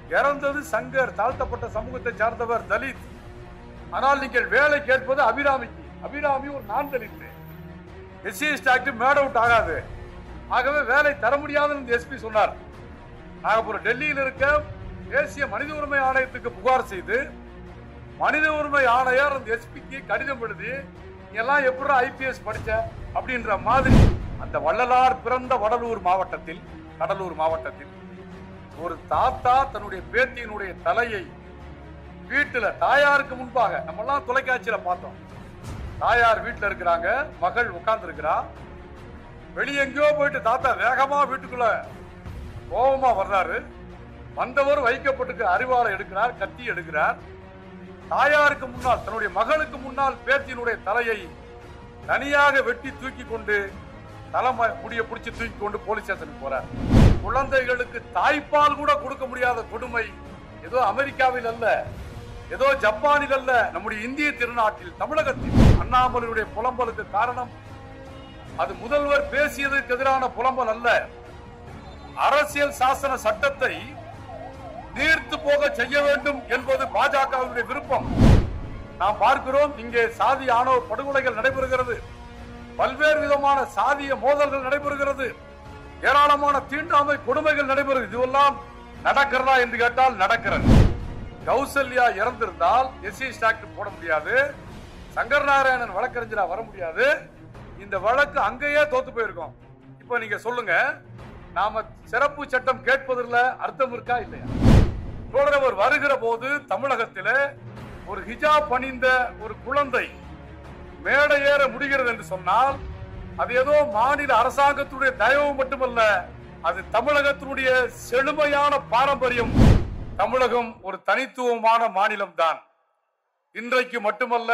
இறந்தது சங்கர் தாழ்த்தப்பட்ட சமூகத்தை சார்ந்தவர் தலித் ஆனால் நீங்கள் வேலை கேட்பது அபிராமிக்கு அபிராமி ஒரு நான் Dalit SC act made out ஆகாது ஆகவே வேலை தர முடியாதுன்னு எஸ்பி சொன்னார் நாகப்பூர் டெல்லியில் இருக்க தேசிய மனித உரிமை ஆணையத்துக்கு புகார் செய்து மனித உரிமை ஆணையர் அந்த எஸ்பிக்கு கடிதம் எழுதி நீ எல்லாம் எப்படி ஐபிஎஸ் படிச்ச அப்படின்ற மாதிரி அந்த வள்ளலார் பிறந்த வடலூர் மாவட்டத்தில் கடலூர் மாவட்டத்தில் ஒரு தாத்தா தன்னுடைய பேத்தியினுடைய தலையை வீட்டுல தாயாருக்கு முன்பாக நம்ம எல்லாம் தொலைக்காட்சியில பார்த்தோம் தாயார் வீட்டுல இருக்கிறாங்க மகள் உட்கார்ந்து இருக்கிறா வெளியே எங்கேயோ போயிட்டு தாத்தா வேகமா வீட்டுக்குள்ள கோபமா வர்றாரு வந்தவர் வைக்கப்பட்டிருக்கிற அறிவாளை எடுக்கிறார் கத்தி எடுக்கிறார் தாயாருக்கு முன்னால் தன்னுடைய மகளுக்கு முன்னால் பேத்தியினுடைய தலையை தனியாக வெட்டி தூக்கி கொண்டு தலைமை முடிய பிடிச்சு தூக்கி கொண்டு போலீஸ் ஸ்டேஷனுக்கு போறார் குழந்தைகளுக்கு தாய்ப்பால் கூட கொடுக்க முடியாத கொடுமை ஏதோ அமெரிக்காவில் அல்ல ஏதோ ஜப்பானில் அல்ல நம்முடைய இந்திய திருநாட்டில் தமிழகத்தில் அண்ணாமலையுடைய புலம்பலுக்கு காரணம் அது முதல்வர் பேசியதற்கு எதிரான புலம்பல் அல்ல அரசியல் சாசன சட்டத்தை நீர்த்து போக செய்ய வேண்டும் என்பது பாஜகவினுடைய விருப்பம் நாம் பார்க்கிறோம் இங்கே சாதி ஆணவ படுகொலைகள் நடைபெறுகிறது பல்வேறு விதமான சாதிய மோதல்கள் நடைபெறுகிறது ஏராளமான தீண்டாமை கொடுமைகள் நடைபெறுகிறது இதுவெல்லாம் நடக்கிறதா என்று கேட்டால் நடக்கிறது கௌசல்யா இறந்திருந்தால் எஸ்சி ஆக்ட் போட முடியாது சங்கர் நாராயணன் வழக்கறிஞரா வர முடியாது இந்த வழக்கு அங்கேயே தோத்து போயிருக்கோம் இப்ப நீங்க சொல்லுங்க நாம சிறப்பு சட்டம் கேட்பதில் அர்த்தம் இருக்கா இல்லையா தொடரவர் வருகிற போது தமிழகத்திலே ஒரு ஹிஜாப் அணிந்த ஒரு குழந்தை மேடை ஏற முடிகிறது என்று சொன்னால் அது ஏதோ மாநில அரசாங்கத்துடைய தயவு மட்டுமல்ல அது தமிழகத்தினுடைய செழுமையான பாரம்பரியம் தமிழகம் ஒரு தனித்துவமான மாநிலம் தான் இன்றைக்கு மட்டுமல்ல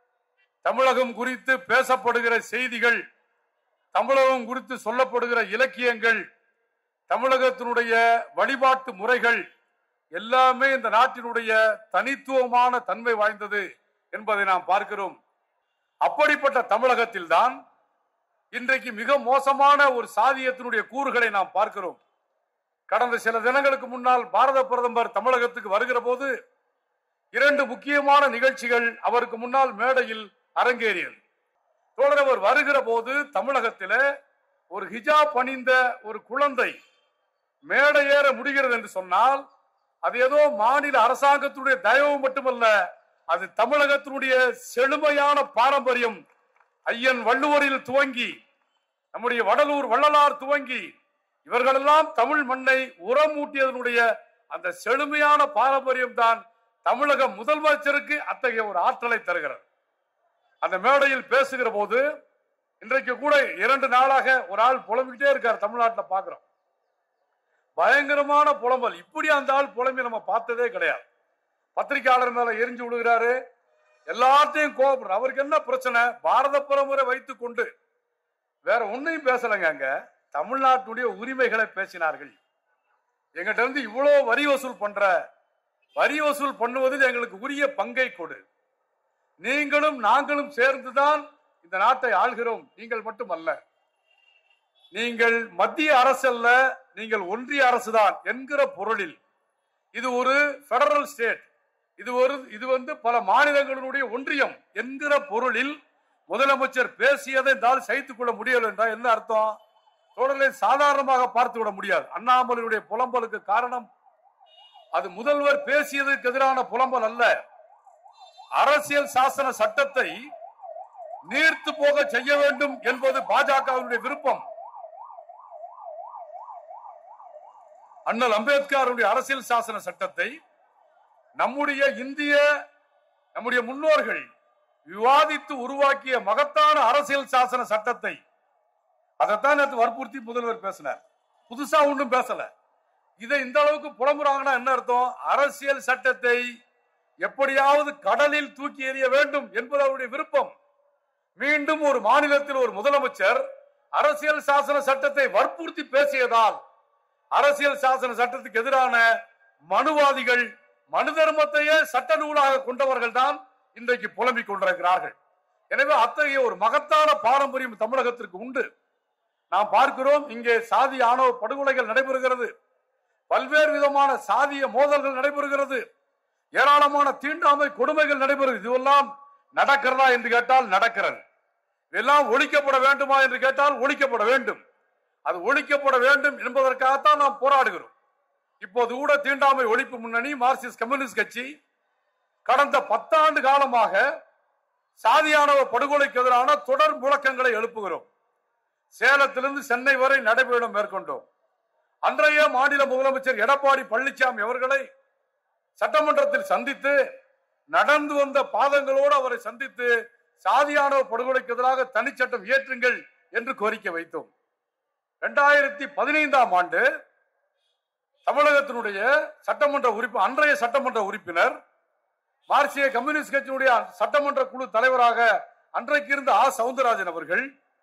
தமிழகம் குறித்து பேசப்படுகிற செய்திகள் தமிழகம் குறித்து சொல்லப்படுகிற இலக்கியங்கள் தமிழகத்தினுடைய வழிபாட்டு முறைகள் எல்லாமே இந்த நாட்டினுடைய தனித்துவமான தன்மை வாய்ந்தது என்பதை நாம் பார்க்கிறோம் அப்படிப்பட்ட தமிழகத்தில் தான் இன்றைக்கு மிக மோசமான ஒரு சாதியத்தினுடைய கூறுகளை நாம் பார்க்கிறோம் கடந்த சில தினங்களுக்கு முன்னால் பாரத பிரதமர் தமிழகத்துக்கு வருகிற போது இரண்டு முக்கியமான நிகழ்ச்சிகள் அவருக்கு முன்னால் மேடையில் அரங்கேறியது தோழரவர் வருகிற போது தமிழகத்திலே ஒரு ஹிஜாப் அணிந்த ஒரு குழந்தை மேடை ஏற முடிகிறது என்று சொன்னால் அது ஏதோ மாநில அரசாங்கத்துடைய தயவு மட்டுமல்ல அது தமிழகத்தினுடைய செழுமையான பாரம்பரியம் ஐயன் வள்ளுவரில் துவங்கி நம்முடைய வடலூர் வள்ளலார் துவங்கி இவர்களெல்லாம் தமிழ் மண்ணை உரமூட்டியதனுடைய அந்த செழுமையான பாரம்பரியம் தான் தமிழக முதலமைச்சருக்கு அத்தகைய ஒரு ஆற்றலை தருகிறது அந்த மேடையில் பேசுகிற போது இன்றைக்கு கூட இரண்டு நாளாக ஒரு ஆள் புலம்பிக்கிட்டே இருக்கார் தமிழ்நாட்டில் பார்க்கிறோம் பயங்கரமான புலம்பல் இப்படி அந்த ஆள் புலம்பி நம்ம பார்த்ததே கிடையாது பத்திரிகையாளர் மேல எரிஞ்சு விடுகிறாரு எல்லாத்தையும் கோபப்படுற அவருக்கு என்ன பிரச்சனை பாரத பிரமுறை வைத்துக் கொண்டு வேற ஒன்னையும் பேசலைங்க அங்க தமிழ்நாட்டுடைய உரிமைகளை பேசினார்கள் எங்கிட்ட இருந்து இவ்வளவு வரி வசூல் பண்ற வரி வசூல் பண்ணுவதில் எங்களுக்கு உரிய பங்கை கொடு நீங்களும் நாங்களும் சேர்ந்துதான் இந்த நாட்டை ஆள்கிறோம் நீங்கள் மட்டும் அல்ல நீங்கள் மத்திய அரசு அல்ல நீங்கள் ஒன்றிய அரசுதான் என்கிற பொருளில் இது ஒரு பெடரல் ஸ்டேட் இது ஒரு இது வந்து பல மாநிலங்களுடைய ஒன்றியம் என்கிற பொருளில் முதலமைச்சர் பேசியதை இருந்தால் சகித்துக் கொள்ள முடியவில்லை என்றால் என்ன அர்த்தம் தொடர்களை சாதாரணமாக பார்த்து விட முடியாது அண்ணாமலையுடைய புலம்பலுக்கு காரணம் அது முதல்வர் பேசியதற்கு எதிரான புலம்பல் அல்ல அரசியல் சாசன சட்டத்தை நீர்த்து போக செய்ய வேண்டும் என்பது பாஜகவினுடைய விருப்பம் அண்ணல் அம்பேத்கருடைய அரசியல் சாசன சட்டத்தை நம்முடைய இந்திய நம்முடைய முன்னோர்கள் விவாதித்து உருவாக்கிய மகத்தான அரசியல் சாசன சட்டத்தை அதைத்தான் நேற்று வற்புறுத்தி முதல்வர் பேசினார் புதுசா ஒன்றும் பேசல இதை இந்த அளவுக்கு புலம்புறாங்கன்னா என்ன அர்த்தம் அரசியல் சட்டத்தை எப்படியாவது கடலில் தூக்கி எறிய வேண்டும் என்பது அவருடைய விருப்பம் மீண்டும் ஒரு மாநிலத்தில் ஒரு முதலமைச்சர் அரசியல் சாசன சட்டத்தை வற்புறுத்தி பேசியதால் அரசியல் சாசன சட்டத்துக்கு எதிரான மனுவாதிகள் மனு தர்மத்தையே சட்ட நூலாக கொண்டவர்கள் தான் இன்றைக்கு புலம்பிக் கொண்டிருக்கிறார்கள் எனவே அத்தகைய ஒரு மகத்தான பாரம்பரியம் தமிழகத்திற்கு உண்டு நாம் பார்க்கிறோம் இங்கே சாதி ஆணவ படுகொலைகள் நடைபெறுகிறது பல்வேறு விதமான சாதிய மோதல்கள் நடைபெறுகிறது ஏராளமான தீண்டாமை கொடுமைகள் நடைபெறுகிறது இதுவெல்லாம் நடக்கிறதா என்று கேட்டால் நடக்கிறது இதெல்லாம் ஒழிக்கப்பட வேண்டுமா என்று கேட்டால் ஒழிக்கப்பட வேண்டும் அது ஒழிக்கப்பட வேண்டும் என்பதற்காகத்தான் நாம் போராடுகிறோம் இப்போது கூட தீண்டாமை ஒழிப்பு முன்னணி மார்க்சிஸ்ட் கம்யூனிஸ்ட் கட்சி கடந்த பத்தாண்டு காலமாக சாதியானவ படுகொலைக்கு எதிரான தொடர் முழக்கங்களை எழுப்புகிறோம் சேலத்திலிருந்து சென்னை வரை நடைபெறும் மேற்கொண்டோம் அன்றைய மாநில முதலமைச்சர் எடப்பாடி பழனிசாமி அவர்களை சட்டமன்றத்தில் சந்தித்து நடந்து வந்த பாதங்களோடு அவரை சந்தித்து சாதியானவ படுகொலைக்கு எதிராக தனிச்சட்டம் இயற்றுங்கள் என்று கோரிக்கை வைத்தோம் இரண்டாயிரத்தி பதினைந்தாம் ஆண்டு தமிழகத்தினுடைய சட்டமன்ற உறுப்பு அன்றைய சட்டமன்ற உறுப்பினர் மார்க்சிய கம்யூனிஸ்ட் கட்சியினுடைய சட்டமன்ற குழு தலைவராக அன்றைக்கு இருந்த ஆ சவுந்தரராஜன் அவர்கள்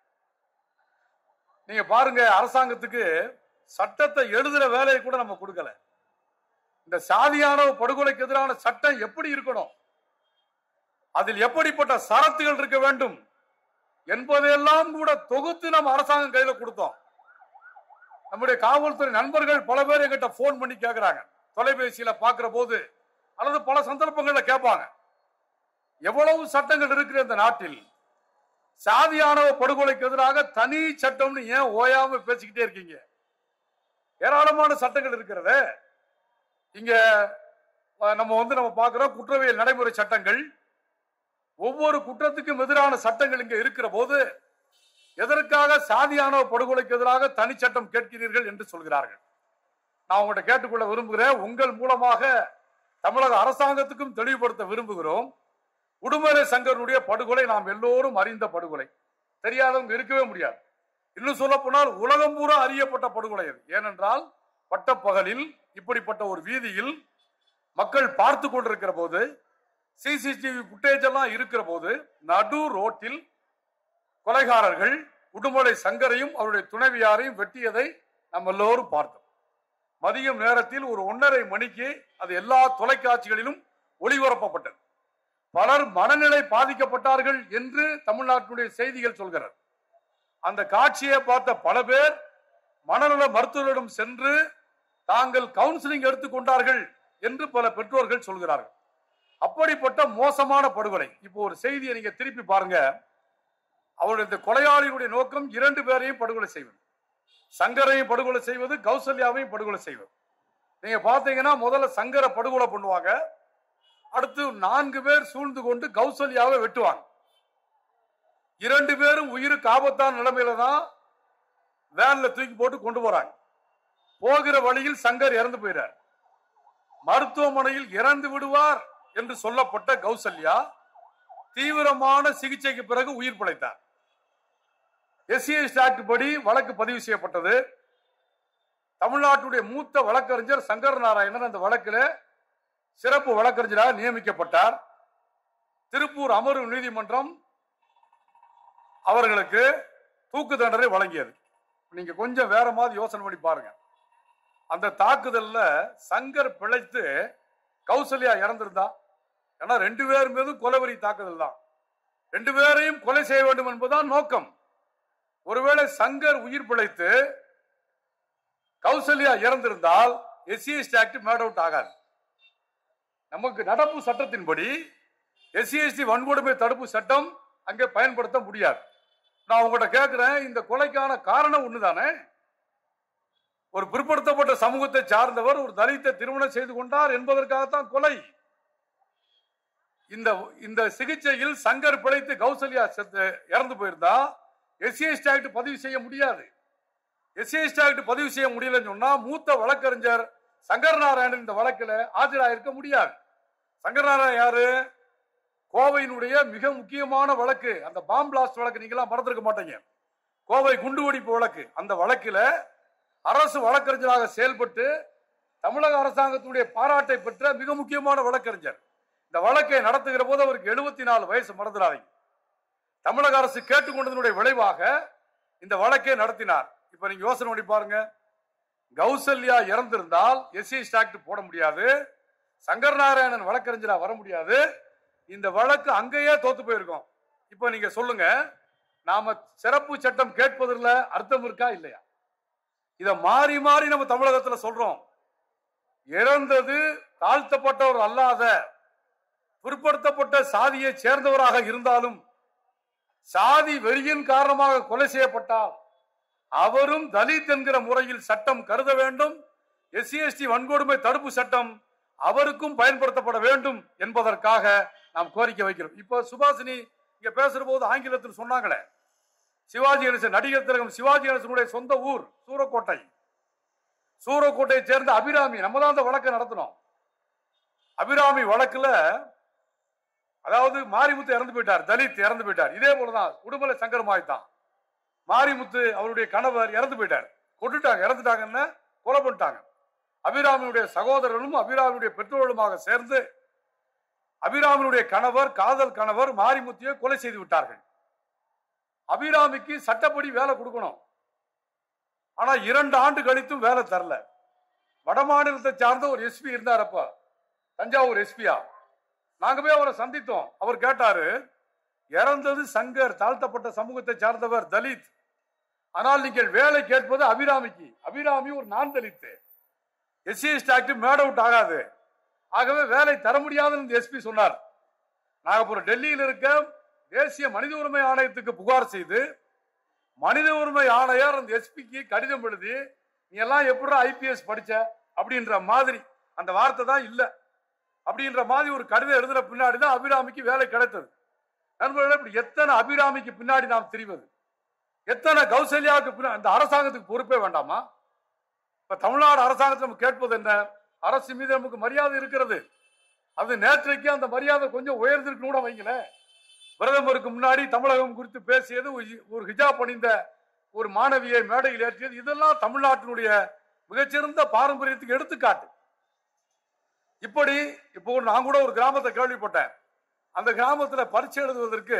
நீங்க பாருங்க அரசாங்கத்துக்கு சட்டத்தை எழுதுற வேலையை கூட நம்ம கொடுக்கல இந்த சாதியான படுகொலைக்கு எதிரான சட்டம் எப்படி இருக்கணும் அதில் எப்படிப்பட்ட சரத்துகள் இருக்க வேண்டும் என்பதையெல்லாம் கூட தொகுத்து நம்ம அரசாங்கம் கையில கொடுத்தோம் நம்முடைய காவல்துறை நண்பர்கள் பல பேர் எங்கிட்ட போன் பண்ணி கேட்கிறாங்க தொலைபேசியில பாக்குற போது அல்லது பல சந்தர்ப்பங்கள்ல கேட்பாங்க எவ்வளவு சட்டங்கள் இருக்கிற இந்த நாட்டில் சாதியானவ படுகொலைக்கு எதிராக தனி சட்டம்னு ஏன் ஓயாம பேசிக்கிட்டே இருக்கீங்க ஏராளமான சட்டங்கள் இருக்கிறது இங்க அஹ், நம்ம வந்து நம்ம பார்க்கிறோம் குற்றவியல் நடைமுறை சட்டங்கள் ஒவ்வொரு குற்றத்துக்கும் எதிரான சட்டங்கள் இங்க இருக்கிற போது எதற்காக சாதியானவ படுகொலைக்கு எதிராக தனி சட்டம் கேட்கிறீர்கள் என்று சொல்கிறார்கள் நான் உங்கள்கிட்ட கேட்டுக்கொள்ள விரும்புகிறேன் உங்கள் மூலமாக தமிழக அரசாங்கத்துக்கும் தெளிவுபடுத்த விரும்புகிறோம் உடுமலை சங்கரனுடைய படுகொலை நாம் எல்லோரும் அறிந்த படுகொலை தெரியாதவங்க இருக்கவே முடியாது இன்னும் சொல்ல போனால் உலகம் பூரா அறியப்பட்ட படுகொலை அது ஏனென்றால் பட்டப்பகலில் இப்படிப்பட்ட ஒரு வீதியில் மக்கள் பார்த்து கொண்டிருக்கிற போது சிசிடிவி ஃபுட்டேஜ் எல்லாம் இருக்கிற போது நடு ரோட்டில் கொலைகாரர்கள் உடுமலை சங்கரையும் அவருடைய துணைவியாரையும் வெட்டியதை நம்ம எல்லோரும் பார்த்தோம் மதியம் நேரத்தில் ஒரு ஒன்றரை மணிக்கு அது எல்லா தொலைக்காட்சிகளிலும் ஒளிபரப்பப்பட்டது பலர் மனநிலை பாதிக்கப்பட்டார்கள் என்று தமிழ்நாட்டினுடைய செய்திகள் சொல்கிறது அந்த காட்சியை பார்த்த பல பேர் மனநல மருத்துவரிடம் சென்று தாங்கள் கவுன்சிலிங் எடுத்துக்கொண்டார்கள் என்று பல பெற்றோர்கள் சொல்கிறார்கள் அப்படிப்பட்ட மோசமான படுகொலை இப்போ ஒரு செய்தியை நீங்க திருப்பி பாருங்க அவருடைய இந்த கொலையாளியினுடைய நோக்கம் இரண்டு பேரையும் படுகொலை செய்வது சங்கரையும் படுகொலை செய்வது கௌசல்யாவையும் படுகொலை செய்வது நீங்க பாத்தீங்கன்னா முதல்ல சங்கரை படுகொலை பண்ணுவாங்க அடுத்து நான்கு பேர் சூழ்ந்து கொண்டு கௌசல்யாவை வெட்டுவாங்க இரண்டு பேரும் உயிருக்கு ஆபத்தான நிலைமையில தான் வேன்ல தூக்கி போட்டு கொண்டு போறாங்க போகிற வழியில் சங்கர் இறந்து போயிறார் மருத்துவமனையில் இறந்து விடுவார் என்று சொல்லப்பட்ட கௌசல்யா தீவிரமான சிகிச்சைக்கு பிறகு உயிர் பிழைத்தார் எஸ்சிஎஸ் ஆக்ட் படி வழக்கு பதிவு செய்யப்பட்டது தமிழ்நாட்டுடைய மூத்த வழக்கறிஞர் சங்கர் நாராயணன் அந்த வழக்கில் சிறப்பு வழக்கறிஞராக நியமிக்கப்பட்டார் திருப்பூர் அமர்வு நீதிமன்றம் அவர்களுக்கு தூக்கு தண்டனை வழங்கியது நீங்க கொஞ்சம் வேற மாதிரி யோசனை பண்ணி பாருங்க அந்த தாக்குதல்ல சங்கர் பிழைத்து கௌசல்யா இறந்திருந்தா ஏன்னா ரெண்டு பேர் மீதும் கொலைவரி தாக்குதல் தான் ரெண்டு பேரையும் கொலை செய்ய வேண்டும் என்பதுதான் நோக்கம் ஒருவேளை சங்கர் உயிர் பிழைத்து கௌசல்யா இறந்திருந்தால் எஸ்சிஎஸ்டி ஆக்ட் மேட் அவுட் ஆகாது நமக்கு நடப்பு சட்டத்தின்படி எஸ்சிஎஸ்டி வன்கொடுமை தடுப்பு சட்டம் அங்கே பயன்படுத்த முடியாது நான் உங்கள்கிட்ட கேட்கிறேன் இந்த கொலைக்கான காரணம் ஒண்ணுதானே ஒரு பிற்படுத்தப்பட்ட சமூகத்தை சார்ந்தவர் ஒரு தலித்தை திருமணம் செய்து கொண்டார் என்பதற்காகத்தான் கொலை இந்த இந்த சிகிச்சையில் சங்கர் பிழைத்து கௌசல்யா செத்து இறந்து போயிருந்தா எஸ்சிஎஸ்டி ஆக்ட் பதிவு செய்ய முடியாது எஸ்சிஎஸ்டி ஆக்ட் பதிவு செய்ய முடியலன்னு சொன்னா மூத்த வழக்கறிஞர் சங்கர் நாராயணன் இந்த வழக்கில் ஆஜராயிருக்க முடியாது சங்கர் நாராயணன் யாரு கோவையினுடைய மிக முக்கியமான வழக்கு அந்த பாம் பிளாஸ்ட் வழக்கு நீங்களாம் மறந்துருக்க மாட்டீங்க கோவை குண்டுவெடிப்பு வழக்கு அந்த வழக்கில் அரசு வழக்கறிஞராக செயல்பட்டு தமிழக அரசாங்கத்தினுடைய பாராட்டை பெற்ற மிக முக்கியமான வழக்கறிஞர் இந்த வழக்கை நடத்துகிற போது அவருக்கு எழுபத்தி நாலு வயசு மறந்துடாதீங்க தமிழக அரசு கேட்டுக்கொண்டதனுடைய விளைவாக இந்த வழக்கை நடத்தினார் இப்ப நீங்க யோசனை பண்ணி பாருங்க கௌசல்யா இறந்திருந்தால் எஸ்சி ஆக்ட் போட முடியாது சங்கர் நாராயணன் வழக்கறிஞரா வர முடியாது இந்த வழக்கு அங்கேயே தோத்து போயிருக்கோம் இப்ப நீங்க சொல்லுங்க நாம சிறப்பு சட்டம் கேட்பதில் அர்த்தம் இருக்கா இல்லையா இத மாறி மாறி நம்ம தமிழகத்துல சொல்றோம் இறந்தது தாழ்த்தப்பட்டவர் அல்லாத பிற்படுத்தப்பட்ட சாதியை சேர்ந்தவராக இருந்தாலும் சாதி வெறியின் காரணமாக கொலை செய்யப்பட்டால் அவரும் தலித் என்கிற முறையில் சட்டம் கருத வேண்டும் எஸ்சி எஸ்டி வன்கொடுமை தடுப்பு சட்டம் அவருக்கும் பயன்படுத்தப்பட வேண்டும் என்பதற்காக நாம் கோரிக்கை வைக்கிறோம் இப்போ சுபாஷினி இங்க பேசுற போது ஆங்கிலத்தில் சொன்னாங்களே சிவாஜி கணேசன் நடிகர் திலகம் சிவாஜி கணேசனுடைய சொந்த ஊர் சூரக்கோட்டை சூரக்கோட்டையை சேர்ந்த அபிராமி நம்ம தான் அந்த வழக்கை நடத்தினோம் அபிராமி வழக்குல அதாவது மாரிமுத்து இறந்து போயிட்டார் தலித் இறந்து போயிட்டார் இதே போலதான் உடுமலை சங்கர் மாய் தான் மாரிமுத்து அவருடைய கணவர் இறந்து போயிட்டார் கொண்டுட்டாங்க இறந்துட்டாங்கன்னா கொலை பண்ணிட்டாங்க அபிராமியுடைய சகோதரர்களும் அபிராமியுடைய பெற்றோர்களுமாக சேர்ந்து அபிராமியுடைய கணவர் காதல் கணவர் மாரிமுத்தியை கொலை செய்து விட்டார்கள் அபிராமிக்கு சட்டப்படி வேலை கொடுக்கணும் ஆனா இரண்டு ஆண்டு கழித்தும் வேலை தரல வட மாநிலத்தை சார்ந்த ஒரு எஸ்பி இருந்தார் அப்ப தஞ்சாவூர் எஸ்பியா நாங்க போய் அவரை சந்தித்தோம் அவர் கேட்டாரு இறந்தது சங்கர் தாழ்த்தப்பட்ட சமூகத்தை சார்ந்தவர் தலித் ஆனால் நீங்கள் வேலை கேட்பது அபிராமிக்கு அபிராமி ஒரு நான் Dalit SC ST act made out ஆகாது ஆகவே வேலை தர முடியாதுன்னு எஸ்பி சொன்னார் நாங்க அப்புறம் டெல்லியில் இருக்க தேசிய மனித உரிமை ஆணையத்துக்கு புகார் செய்து மனித உரிமை ஆணையர் அந்த எஸ்பிக்கு கடிதம் எழுதி நீ எல்லாம் எப்படி ஐபிஎஸ் படிச்ச அப்படின்ற மாதிரி அந்த வார்த்தை தான் இல்ல அப்படின்ற மாதிரி ஒரு கடிதம் எழுதுன பின்னாடி தான் அபிராமிக்கு வேலை கிடைத்தது நண்பர்களே இப்படி எத்தனை அபிராமிக்கு பின்னாடி நாம் தெரிவது எத்தனை கௌசல்யாவுக்கு பின்னாடி அந்த அரசாங்கத்துக்கு பொறுப்பே வேண்டாமா இப்ப தமிழ்நாடு அரசாங்கத்தில் நம்ம கேட்பது என்ன அரசு மீது நமக்கு மரியாதை இருக்கிறது அது நேற்றைக்கு அந்த மரியாதை கொஞ்சம் உயர்ந்திருக்குன்னு கூட வைங்களேன் பிரதமருக்கு முன்னாடி தமிழகம் குறித்து பேசியது ஒரு- ஒரு ஹிஜாப் அணிந்த ஒரு மாணவியை மேடையில் ஏற்றியது இதெல்லாம் தமிழ்நாட்டினுடைய மிகச்சிறந்த பாரம்பரியத்துக்கு எடுத்துக்காட்டு இப்படி இப்போ ஒரு- நான் கூட ஒரு கிராமத்தை கேள்விப்பட்டேன் அந்த கிராமத்துல பரீட்சை எழுதுவதற்கு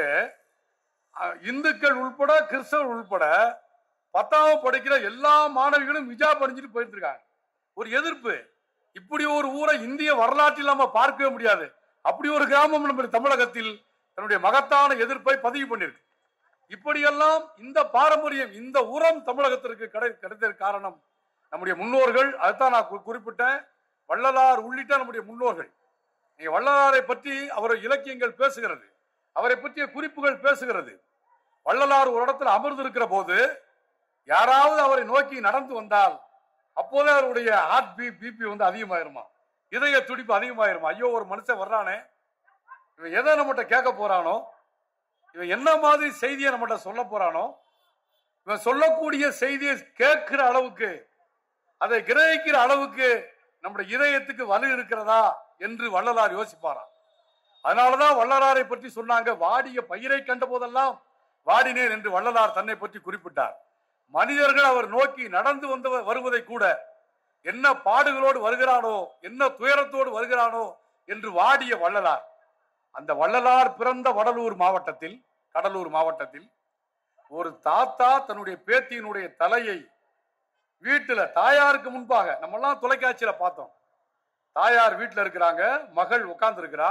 அஹ், இந்துக்கள் உள்பட கிறிஸ்தவர் உள்பட பத்தாவது படிக்கிற எல்லா மாணவிகளும் ஹிஜாப் அணிஞ்சிட்டு போயிட்டு இருக்காங்க ஒரு எதிர்ப்பு இப்படி ஒரு ஊரை இந்திய வரலாற்றில் நம்ம பார்க்கவே முடியாது அப்படி ஒரு கிராமம் நம்ம தமிழகத்தில் தன்னுடைய மகத்தான எதிர்ப்பை பதிவு பண்ணியிருக்கு இப்படியெல்லாம் இந்த பாரம்பரியம் இந்த உரம் தமிழகத்திற்கு கிடை கிடைத்ததற்கு காரணம் நம்முடைய முன்னோர்கள் அதுதான் நான் கு- குறிப்பிட்டேன் வள்ளலார் உள்ளிட்ட நம்முடைய முன்னோர்கள் நீங்க வள்ளலாரை பற்றி அவர் இலக்கியங்கள் பேசுகிறது அவரை பற்றிய குறிப்புகள் பேசுகிறது வள்ளலார் ஒரு இடத்துல அமர்ந்திருக்கிற போது யாராவது அவரை நோக்கி நடந்து வந்தால் அப்போதே அவருடைய ஹார்ட் பி பிபி வந்து அதிகமாயிருமா இதய துடிப்பு அதிகமாயிருமா ஐயோ ஒரு மனுஷன் வர்றானே இவன் எதை நம்மகிட்ட கேட்க போறானோ இவன் என்ன மாதிரி செய்தியை நம்மகிட்ட சொல்ல போறானோ இவன் சொல்லக்கூடிய செய்தியை கேட்கிற அளவுக்கு அதை கிரகிக்கிற அளவுக்கு நம்முடைய இதயத்துக்கு வலு இருக்கிறதா என்று வள்ளலார் யோசிப்பாராம் அதனாலதான் வள்ளலாரை பற்றி சொன்னாங்க வாடிய பயிரை கண்ட போதெல்லாம் வாடினேன் என்று வள்ளலார் தன்னை பற்றி குறிப்பிட்டார் மனிதர்கள் அவர் நோக்கி நடந்து வந்து வருவதை கூட என்ன பாடுகளோடு வருகிறானோ என்ன துயரத்தோடு வருகிறானோ என்று வாடிய வள்ளலார் அந்த வள்ளலார் பிறந்த வடலூர் மாவட்டத்தில் கடலூர் மாவட்டத்தில் ஒரு தாத்தா தன்னுடைய பேத்தியினுடைய தலையை வீட்டுல தாயாருக்கு முன்பாக நம்ம எல்லாம் தொலைக்காட்சியில பார்த்தோம் தாயார் வீட்டுல இருக்கிறாங்க மகள் உட்கார்ந்து இருக்கிறா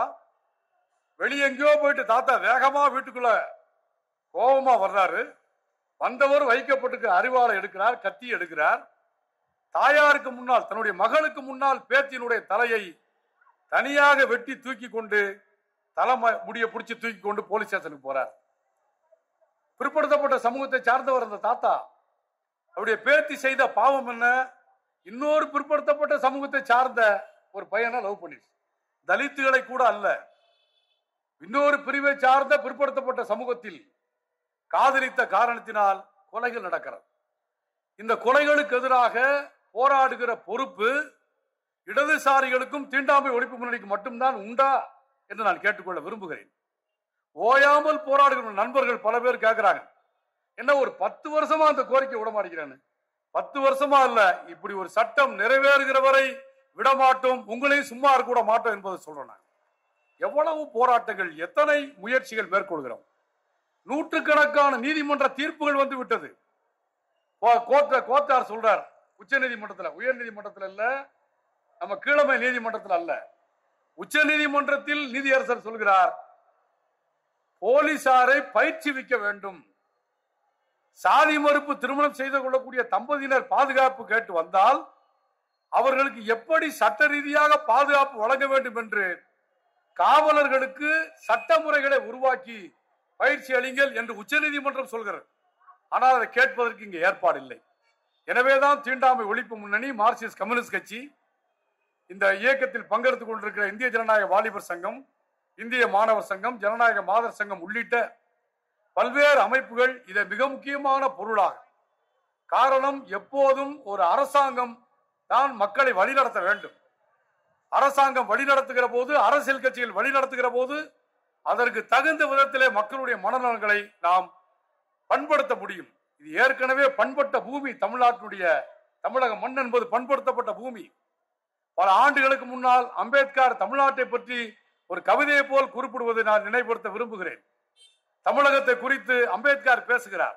வெளியே எங்கேயோ போயிட்டு தாத்தா வேகமா வீட்டுக்குள்ள கோபமா வர்றாரு வந்தவர் வைக்கப்பட்டிருக்கிற அறிவாளை எடுக்கிறார் கத்தி எடுக்கிறார் தாயாருக்கு முன்னால் தன்னுடைய மகளுக்கு முன்னால் பேத்தியினுடைய தலையை தனியாக வெட்டி தூக்கி கொண்டு தலை ம- முடிய பிடிச்சி தூக்கி கொண்டு போலீஸ் ஸ்டேஷனுக்கு போறார் பிற்படுத்தப்பட்ட சமூகத்தை சார்ந்தவர் அந்த தாத்தா அவருடைய பேத்தி செய்த பாவம் என்ன இன்னொரு பிற்படுத்தப்பட்ட சமூகத்தை சார்ந்த ஒரு பையனை லவ் பண்ணிடுச்சு தலித்துகளை கூட அல்ல இன்னொரு பிரிவை சார்ந்த பிற்படுத்தப்பட்ட சமூகத்தில் காதலித்த காரணத்தினால் கொலைகள் நடக்கிறது இந்த கொலைகளுக்கு எதிராக போராடுகிற பொறுப்பு இடதுசாரிகளுக்கும் தீண்டாமை ஒழிப்பு முன்னணிக்கு மட்டும்தான் உண்டா என்று நான் கேட்டுக்கொள்ள விரும்புகிறேன் ஓயாமல் போராடுகிற நண்பர்கள் பல பேர் கேட்கிறாங்க என்ன ஒரு பத்து வருஷமா அந்த கோரிக்கை விட மாட்டேங்கிறான்னு பத்து வருஷமா இல்ல இப்படி ஒரு சட்டம் நிறைவேறுகிற வரை விட மாட்டோம் உங்களையும் சும்மா இருக்க விட மாட்டோம் என்பதை சொல்றேன் நான். எவ்வளவு போராட்டங்கள் எத்தனை முயற்சிகள் மேற்கொள்கிறோம் நூற்றுக்கணக்கான நீதிமன்ற தீர்ப்புகள் வந்து விட்டது கோ- கோர்ட்ட கோர்ட்டார் சொல்றார் உச்ச நீதிமன்றத்துல உயர் நீதிமன்றத்துல இல்ல நம்ம கீழமை நீதிமன்றத்தில் அல்ல உச்ச நீதிமன்றத்தில் நீதியரசர் சொல்கிறார் போலீசாரை பயிற்சிவிக்க வேண்டும் சாதி மறுப்பு திருமணம் செய்து கொள்ளக்கூடிய தம்பதியினர் பாதுகாப்பு கேட்டு வந்தால் அவர்களுக்கு எப்படி சட்ட ரீதியாக பாதுகாப்பு வழங்க வேண்டும் என்று காவலர்களுக்கு சட்ட முறைகளை உருவாக்கி பயிற்சி அளிங்கள் என்று உச்சநீதிமன்றம் சொல்கிறது ஆனால் அதை கேட்பதற்கு இங்கு ஏற்பாடு இல்லை எனவேதான் தீண்டாமை ஒழிப்பு முன்னணி மார்க்சிஸ்ட் கம்யூனிஸ்ட் கட்சி இந்த இயக்கத்தில் பங்கெடுத்துக் கொண்டிருக்கிற இந்திய ஜனநாயக வாலிபர் சங்கம் இந்திய மாணவர் சங்கம் ஜனநாயக மாதர் சங்கம் உள்ளிட்ட பல்வேறு அமைப்புகள் இதை மிக முக்கியமான பொருளாக காரணம் எப்போதும் ஒரு அரசாங்கம் தான் மக்களை வழிநடத்த வேண்டும் அரசாங்கம் வழிநடத்துகிற போது அரசியல் கட்சிகள் வழிநடத்துகிற போது அதற்கு தகுந்த விதத்திலே மக்களுடைய மனநலன்களை நாம் பண்படுத்த முடியும் இது ஏற்கனவே பண்பட்ட பூமி தமிழ்நாட்டினுடைய தமிழக மண் என்பது பண்படுத்தப்பட்ட பூமி பல ஆண்டுகளுக்கு முன்னால் அம்பேத்கர் தமிழ்நாட்டை பற்றி ஒரு கவிதையை போல் குறிப்பிடுவதை நான் நினைவுபடுத்த விரும்புகிறேன் தமிழகத்தை குறித்து அம்பேத்கர் பேசுகிறார்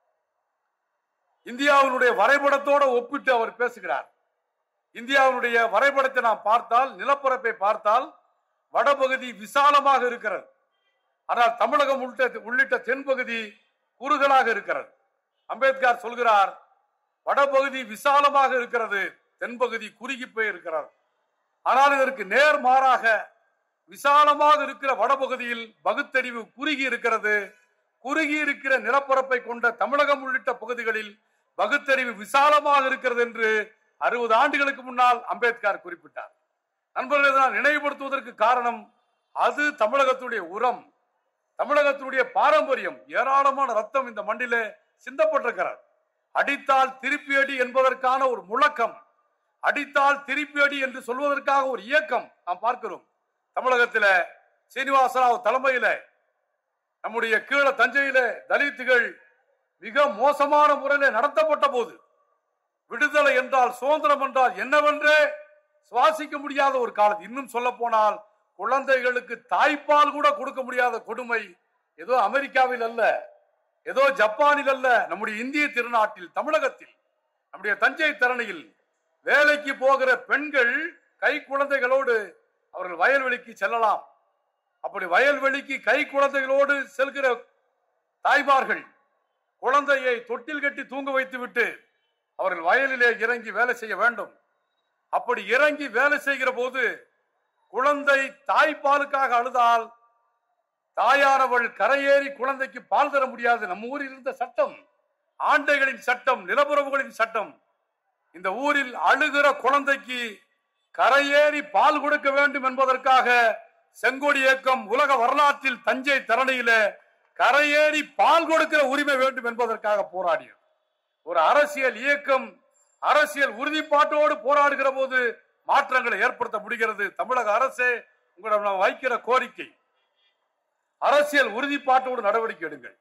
இந்தியாவினுடைய வரைபடத்தோடு ஒப்பிட்டு அவர் பேசுகிறார் இந்தியாவினுடைய வரைபடத்தை நாம் பார்த்தால் நிலப்பரப்பை பார்த்தால் வடபகுதி விசாலமாக இருக்கிறது ஆனால் தமிழகம் உள்ளிட்ட உள்ளிட்ட தென்பகுதி குறுகலாக இருக்கிறது அம்பேத்கர் சொல்கிறார் வடபகுதி விசாலமாக இருக்கிறது தென்பகுதி குறுகி போய் இருக்கிறது ஆனால் இதற்கு நேர்மாறாக விசாலமாக இருக்கிற வடபகுதியில் பகுத்தறிவு குறுகி இருக்கிறது குறுகி இருக்கிற நிலப்பரப்பை கொண்ட தமிழகம் உள்ளிட்ட பகுதிகளில் பகுத்தறிவு விசாலமாக இருக்கிறது என்று அறுபது ஆண்டுகளுக்கு முன்னால் அம்பேத்கர் குறிப்பிட்டார் நண்பர்களை நான் நினைவுபடுத்துவதற்கு காரணம் அது தமிழகத்துடைய உரம் தமிழகத்தினுடைய பாரம்பரியம் ஏராளமான ரத்தம் இந்த மண்ணிலே சிந்தப்பட்டிருக்கிறது அடித்தால் திருப்பி அடி என்பதற்கான ஒரு முழக்கம் அடித்தால் திருப்பி அடி என்று சொல்வதற்காக ஒரு இயக்கம் நாம் பார்க்கிறோம் தமிழகத்தில சீனிவாசராவ் தலைமையில நம்முடைய கீழ தஞ்சையில தலித்துகள் மிக மோசமான முறையில நடத்தப்பட்ட போது விடுதலை என்றால் சுதந்திரம் என்றால் என்னவென்றே சுவாசிக்க முடியாத ஒரு காலம் இன்னும் சொல்ல போனால் குழந்தைகளுக்கு தாய்ப்பால் கூட கொடுக்க முடியாத கொடுமை ஏதோ அமெரிக்காவில் அல்ல ஏதோ ஜப்பானில் அல்ல நம்முடைய இந்திய திருநாட்டில் தமிழகத்தில் நம்முடைய தஞ்சை தரணியில் வேலைக்கு போகிற பெண்கள் கை குழந்தைகளோடு அவர்கள் வயல்வெளிக்கு செல்லலாம் அப்படி வயல்வெளிக்கு கை குழந்தைகளோடு செல்கிற தாய்மார்கள் குழந்தையை தொட்டில் கட்டி தூங்க வைத்து விட்டு அவர்கள் வயலிலே இறங்கி வேலை செய்ய வேண்டும் அப்படி இறங்கி வேலை செய்கிற போது குழந்தை தாய்ப்பாலுக்காக அழுதால் தாயானவள் கரையேறி குழந்தைக்கு பால் தர முடியாது நம்ம ஊரில் இருந்த சட்டம் ஆண்டைகளின் சட்டம் நிலப்புறவுகளின் சட்டம் இந்த ஊரில் அழுகிற குழந்தைக்கு கரையேறி பால் கொடுக்க வேண்டும் என்பதற்காக செங்கோடி இயக்கம் உலக வரலாற்றில் தஞ்சை தரணியில கரையேறி பால் கொடுக்கிற உரிமை வேண்டும் என்பதற்காக போராடியது ஒரு அரசியல் இயக்கம் அரசியல் உறுதிப்பாட்டோடு போராடுகிற போது மாற்றங்களை ஏற்படுத்த முடிகிறது தமிழக அரசே உங்களிடம் நாம் வைக்கிற கோரிக்கை அரசியல் உறுதிப்பாட்டோடு நடவடிக்கை எடுங்கள்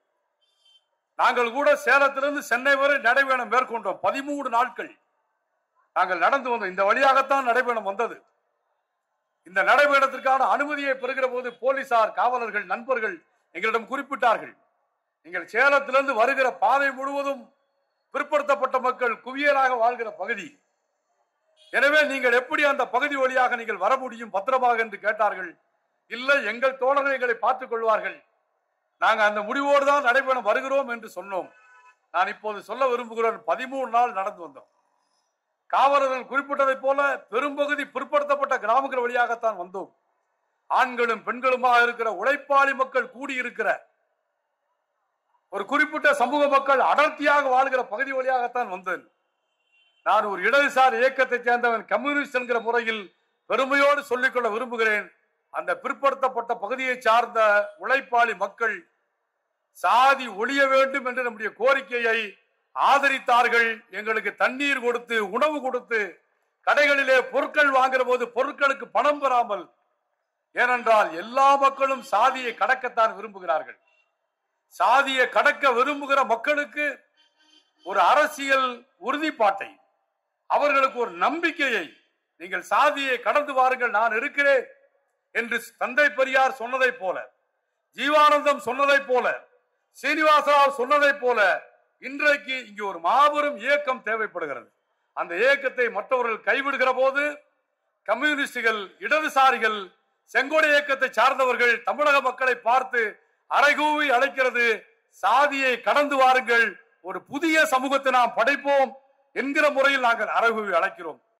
நாங்கள் கூட சேலத்திலிருந்து சென்னை வரை நடைபயணம் மேற்கொண்டோம் பதிமூணு நாட்கள் நாங்கள் நடந்து வந்தோம் இந்த வழியாகத்தான் நடைபயணம் வந்தது இந்த நடைபயணத்திற்கான அனுமதியை பெறுகிற போது போலீசார் காவலர்கள் நண்பர்கள் எங்களிடம் குறிப்பிட்டார்கள் நீங்கள் சேலத்திலிருந்து வருகிற பாதை முழுவதும் பிற்படுத்தப்பட்ட மக்கள் குவியலாக வாழ்கிற பகுதி எனவே நீங்கள் எப்படி அந்த பகுதி வழியாக நீங்கள் வர முடியும் பத்திரமாக என்று கேட்டார்கள் இல்லை எங்கள் தோழர்கள் எங்களை பார்த்துக் கொள்வார்கள் நாங்கள் அந்த முடிவோடு தான் நடைபெறும் வருகிறோம் என்று சொன்னோம் நான் இப்போது சொல்ல விரும்புகிறேன் பதிமூணு நாள் நடந்து வந்தோம் காவலர்கள் குறிப்பிட்டதைப் போல பெரும்பகுதி பிற்படுத்தப்பட்ட கிராமங்கள் வழியாகத்தான் வந்தோம் ஆண்களும் பெண்களுமாக இருக்கிற உழைப்பாளி மக்கள் கூடியிருக்கிற ஒரு குறிப்பிட்ட சமூக மக்கள் அடர்த்தியாக வாழ்கிற பகுதி வழியாகத்தான் வந்தேன் நான் ஒரு இடதுசாரி இயக்கத்தை சேர்ந்தவன் கம்யூனிஸ்ட் என்கிற முறையில் பெருமையோடு சொல்லிக்கொள்ள விரும்புகிறேன் அந்த பிற்படுத்தப்பட்ட பகுதியை சார்ந்த உழைப்பாளி மக்கள் சாதி ஒழிய வேண்டும் என்று நம்முடைய கோரிக்கையை ஆதரித்தார்கள் எங்களுக்கு தண்ணீர் கொடுத்து உணவு கொடுத்து கடைகளிலே பொருட்கள் வாங்குற போது பொருட்களுக்கு பணம் பெறாமல் ஏனென்றால் எல்லா மக்களும் சாதியை கடக்கத்தான் விரும்புகிறார்கள் சாதியை கடக்க விரும்புகிற மக்களுக்கு ஒரு அரசியல் உறுதிப்பாட்டை அவர்களுக்கு ஒரு நம்பிக்கையை நீங்கள் சாதியை கடந்து வாருங்கள் நான் இருக்கிறேன் என்று தந்தை பெரியார் சொன்னதைப் போல ஜீவானந்தம் சொன்னதைப் போல சீனிவாசராவ் சொன்னதைப் போல இன்றைக்கு இங்கு ஒரு மாபெரும் இயக்கம் தேவைப்படுகிறது அந்த இயக்கத்தை மற்றவர்கள் கைவிடுகிற போது கம்யூனிஸ்டுகள் இடதுசாரிகள் செங்கோடை இயக்கத்தை சார்ந்தவர்கள் தமிழக மக்களை பார்த்து அரைகூவி அழைக்கிறது சாதியை கடந்து வாருங்கள் ஒரு புதிய சமூகத்தை நாம் படைப்போம் என்கிற முறையில் நாங்கள் அரைகூவி அழைக்கிறோம்